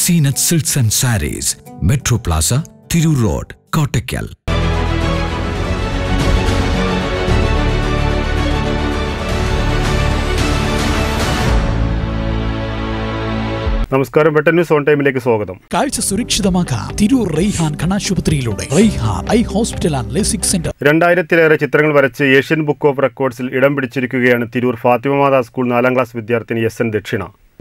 Zeenath silks and sarees metro plaza Tirur road Kottakkal നമസ്കാരം Vettan news on ടൈമിലേക്ക് സ്വാഗതം കാഴ്ച സുരക്ഷിതമാക്കാം തിരൂർ റെയ്ഹാൻ കണാശുപത്രിയിലൂടെ Raihan eye hospital and lasik centre രണ്ടായിരത്തിലേറെ ചിത്രങ്ങൾ വരച്ച് ഏഷ്യൻ ബുക്ക് ഓഫ് റെക്കോർഡ്സിൽ ഇടം പിടിച്ചിരിക്കുകയാണ് തിരൂർ ഫാത്തിമ മാതാ സ്കൂൾ നാലാം ക്ലാസ് വിദ്യാർത്ഥിനി എസ് എൻ ദക്ഷിണ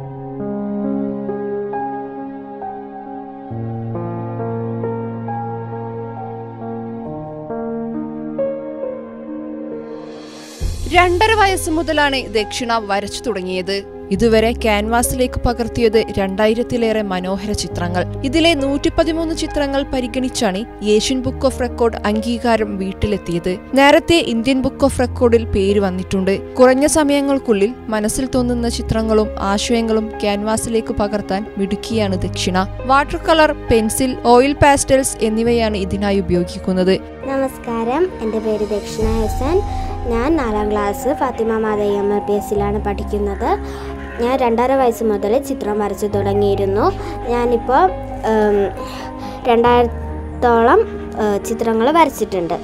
രണ്ടര വയസ്സ് മുതലാണ് ദക്ഷിണ വരച്ചു തുടങ്ങിയത് ഇതുവരെ ക്യാൻവാസിലേക്ക് പകർത്തിയത് രണ്ടായിരത്തിലേറെ മനോഹര ചിത്രങ്ങൾ ഇതിലെ നൂറ്റി പതിമൂന്ന് ചിത്രങ്ങൾ പരിഗണിച്ചാണ് ഏഷ്യൻ ബുക്ക് ഓഫ് റെക്കോർഡ് അംഗീകാരം വീട്ടിലെത്തിയത് നേരത്തെ ഇന്ത്യൻ ബുക്ക് ഓഫ് റെക്കോർഡിൽ പേര് വന്നിട്ടുണ്ട് കുറഞ്ഞ സമയങ്ങൾക്കുള്ളിൽ മനസ്സിൽ തോന്നുന്ന ചിത്രങ്ങളും ആശയങ്ങളും ക്യാൻവാസിലേക്ക് പകർത്താൻ മിടുക്കിയാണ് Dakshina water colour pencil oil pastels എന്നിവയാണ് ഇതിനായി ഉപയോഗിക്കുന്നത് നമസ്കാരം എൻ്റെ പേര് ദക്ഷിണ ഹസൻ ഞാൻ നാലാം ക്ലാസ് ഫാത്തിമ മാതയ്യ എം എൽ പി എസിലാണ് പഠിക്കുന്നത് ഞാൻ രണ്ടര വയസ്സ് മുതൽ ചിത്രം വരച്ചു തുടങ്ങിയിരുന്നു ഞാനിപ്പോൾ ഉം, രണ്ടായിരത്തോളം ചിത്രങ്ങൾ വരച്ചിട്ടുണ്ട്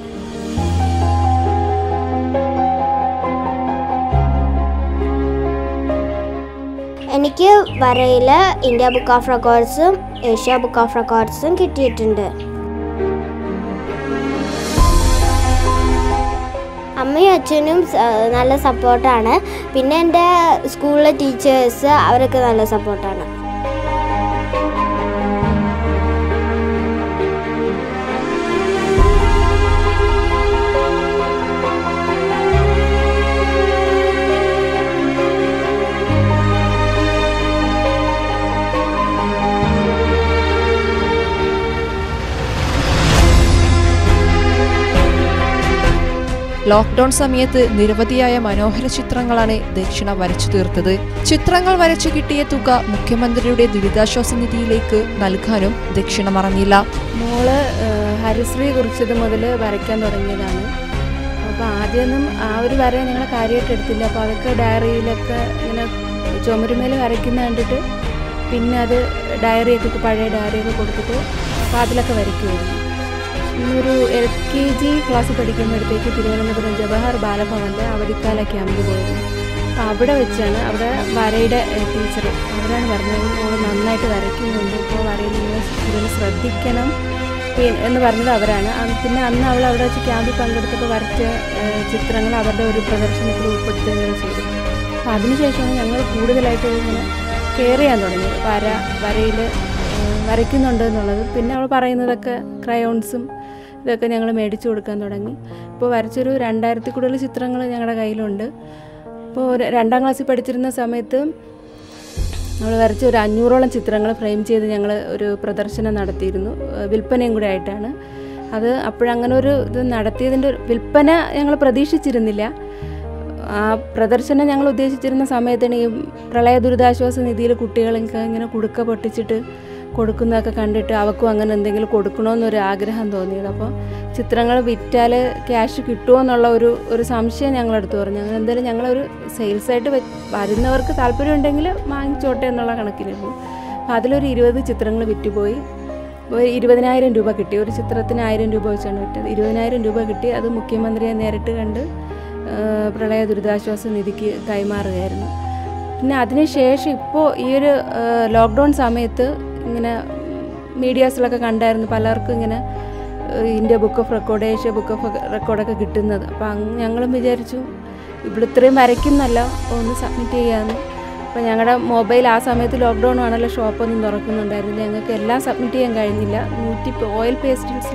എനിക്ക് വരയിൽ ഇന്ത്യ ബുക്ക് ഓഫ് റെക്കോർഡ്സും ഏഷ്യ ബുക്ക് ഓഫ് റെക്കോർഡ്സും കിട്ടിയിട്ടുണ്ട് അമ്മയും അച്ഛനും സ- നല്ല സപ്പോർട്ടാണ് പിന്നെ എൻ്റെ സ്കൂളിലെ ടീച്ചേഴ്സ് അവരൊക്കെ നല്ല സപ്പോർട്ടാണ് ലോക്ക്ഡൌൺ സമയത്ത് നിരവധിയായ മനോഹര ചിത്രങ്ങളാണ് ദക്ഷിണ വരച്ചു തീർത്തത് ചിത്രങ്ങൾ വരച്ചു കിട്ടിയ തുക മുഖ്യമന്ത്രിയുടെ ദുരിതാശ്വാസ നിധിയിലേക്ക് നൽകാനും ദക്ഷിണ മറന്നില്ല മോള് ഏഹ്, ഹരിശ്രീ കുറിച്ചത് മുതൽ വരയ്ക്കാൻ തുടങ്ങിയതാണ് അപ്പോൾ ആദ്യമൊന്നും ആ ഒരു വര ഞങ്ങൾ കാര്യമായിട്ട് എടുത്തില്ല അപ്പോൾ അതൊക്കെ ഡയറിയിലൊക്കെ ഇങ്ങനെ ചുമരുമേൽ വരയ്ക്കുന്ന കണ്ടിട്ട് പിന്നെ അത് ഡയറിയൊക്കെ പഴയ ഡയറിയൊക്കെ കൊടുത്തിട്ട് അപ്പോൾ അതിലൊക്കെ വരയ്ക്കുമായിരുന്നു ഇന്നൊരു എൽ കെ ജി ക്ലാസ്സിൽ പഠിക്കുമ്പോഴത്തേക്ക് തിരുവനന്തപുരം ജവഹർ ബാലഭവനിൽ അവധിക്കാല ക്യാമ്പിൽ പോയിരുന്നു അപ്പോൾ അവിടെ വെച്ചാണ് അവിടെ വരയുടെ ടീച്ചർ അവരാണ് പറഞ്ഞത് മോള് നന്നായിട്ട് വരയ്ക്കുന്നുണ്ട് ഇപ്പോൾ വരയിൽ നിങ്ങൾ കൂടുതൽ ശ്രദ്ധിക്കണം പി- എന്ന് പറഞ്ഞത് അവരാണ് അന്ന് പിന്നെ അന്ന് അവൾ അവിടെ വെച്ച് ക്യാമ്പിൽ പങ്കെടുത്തപ്പോൾ വരച്ച ഏഹ്, ചിത്രങ്ങൾ അവരുടെ ഒരു പ്രദർശനത്തിൽ ഉൾപ്പെടുത്തുകയും ചെയ്തു അപ്പോൾ അതിനുശേഷമാണ് ഞങ്ങൾ കൂടുതലായിട്ട് ഇങ്ങനെ കെയർ ചെയ്യാൻ തുടങ്ങിയത് വര വരയിൽ വരയ്ക്കുന്നുണ്ട് എന്നുള്ളത് പിന്നെ അവൾ പറയുന്നതൊക്കെ ക്രയോൺസും ഇതൊക്കെ ഞങ്ങൾ മേടിച്ചു കൊടുക്കാൻ തുടങ്ങി ഇപ്പോൾ വരച്ചൊരു രണ്ടായിരത്തി കൂടുതൽ ചിത്രങ്ങൾ ഞങ്ങളുടെ കയ്യിലുണ്ട് ഇപ്പോൾ ഒരു രണ്ടാം ക്ലാസ്സിൽ പഠിച്ചിരുന്ന സമയത്ത് നമ്മൾ വരച്ച ഒരു അഞ്ഞൂറോളം ചിത്രങ്ങൾ ഫ്രെയിം ചെയ്ത് ഞങ്ങൾ ഒരു പ്രദർശനം നടത്തിയിരുന്നു ഏഹ് വിൽപ്പനയും കൂടെ ആയിട്ടാണ് അത് അപ്പോഴങ്ങനെ ഒരു ഇത് നടത്തിയതിൻ്റെ ഒരു വിൽപ്പന ഞങ്ങൾ പ്രതീക്ഷിച്ചിരുന്നില്ല ആ പ്രദർശനം ഞങ്ങൾ ഉദ്ദേശിച്ചിരുന്ന സമയത്താണ് ഈ പ്രളയ ദുരിതാശ്വാസ നിധിയിൽ കുട്ടികൾക്ക് ഇങ്ങനെ കുടുക്ക പൊട്ടിച്ചിട്ട് കൊടുക്കുന്നതൊക്കെ കണ്ടിട്ട് അവർക്കും അങ്ങനെ എന്തെങ്കിലും കൊടുക്കണമെന്നൊരു ആഗ്രഹം തോന്നിയത് അപ്പോൾ ചിത്രങ്ങൾ വിറ്റാൽ ക്യാഷ് കിട്ടുമോ എന്നുള്ള ഒരു ഒരു സംശയം ഞങ്ങളെടുത്ത് പറഞ്ഞു അങ്ങനെ എന്തായാലും ഞങ്ങളൊരു സെയിൽസായിട്ട് വരുന്നവർക്ക് താല്പര്യമുണ്ടെങ്കിൽ വാങ്ങിച്ചോട്ടെ എന്നുള്ള കണക്കിലിരുന്നു അപ്പോൾ അതിലൊരു ഇരുപത് ചിത്രങ്ങൾ വിറ്റുപോയി ഒരു ഇരുപതിനായിരം രൂപ കിട്ടി ഒരു ചിത്രത്തിന് ആയിരം രൂപ വെച്ചാണ് വിറ്റത് ഇരുപതിനായിരം രൂപ കിട്ടി അത് മുഖ്യമന്ത്രിയെ നേരിട്ട് കണ്ട് ആ, പ്രളയ ദുരിതാശ്വാസ നിധിക്ക് കൈമാറുകയായിരുന്നു പിന്നെ അതിനുശേഷം ഇപ്പോൾ ഈ ഒരു ആ, ലോക്ക്ഡൗൺ സമയത്ത് ഇങ്ങനെ മീഡിയാസിലൊക്കെ കണ്ടായിരുന്നു പലർക്കും ഇങ്ങനെ ആ, India book of record Asia book of റെക്കോർഡൊക്കെ കിട്ടുന്നത് അപ്പോൾ അങ്ങ് ഞങ്ങളും വിചാരിച്ചു ഇവിടെ ഇത്രയും വരയ്ക്കുന്നല്ല അപ്പോൾ ഒന്ന് സബ്മിറ്റ് ചെയ്യാമെന്ന് അപ്പോൾ ഞങ്ങളുടെ മൊബൈൽ ആ സമയത്ത് ലോക്ക്ഡൗൺ ആണല്ലോ ഷോപ്പൊന്നും തുറക്കുന്നുണ്ടായിരുന്നില്ല ഞങ്ങൾക്ക് എല്ലാം സബ്മിറ്റ് ചെയ്യാൻ കഴിഞ്ഞില്ല നൂറ്റി ഓയിൽ പേസ്റ്റൽസിൽ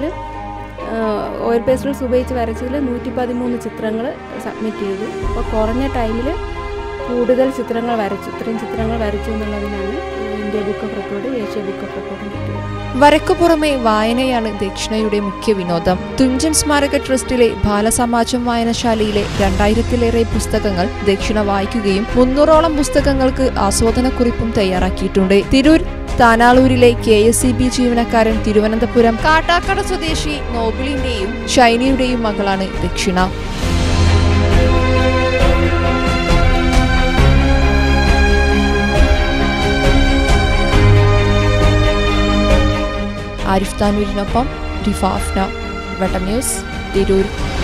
ഓയിൽ പേസ്റ്റൽസ് ഉപയോഗിച്ച് വരച്ചതിൽ നൂറ്റി പതിമൂന്ന് ചിത്രങ്ങൾ സബ്മിറ്റ് ചെയ്തു അപ്പോൾ കുറഞ്ഞ ടൈമിൽ കൂടുതൽ ചിത്രങ്ങൾ വരച്ചു ഇത്രയും ചിത്രങ്ങൾ വരച്ചു എന്നുള്ളതിനാണ് India book of record Asia book of record കിട്ടിയത് വരക്കു പുറമെ വായനയാണ് ദക്ഷിണയുടെ മുഖ്യ വിനോദം തുഞ്ചൻ സ്മാരക ട്രസ്റ്റിലെ ബാലസമാജം വായനശാലയിലെ രണ്ടായിരത്തിലേറെ പുസ്തകങ്ങൾ ദക്ഷിണ വായിക്കുകയും മുന്നൂറോളം പുസ്തകങ്ങൾക്ക് ആസ്വാദനക്കുറിപ്പും തയ്യാറാക്കിയിട്ടുണ്ട് തിരൂർ താനാളൂരിലെ കെ എസ് സി ബി ജീവനക്കാരൻ തിരുവനന്തപുരം കാട്ടാക്കട സ്വദേശി നോബിളിന്റെയും ഷൈനിയുടെയും മകളാണ് ദക്ഷിണ ആരിഫ് താനൂരിനൊപ്പം റിഫാഫ്ന വെട്ടം ന്യൂസ് തിരൂർ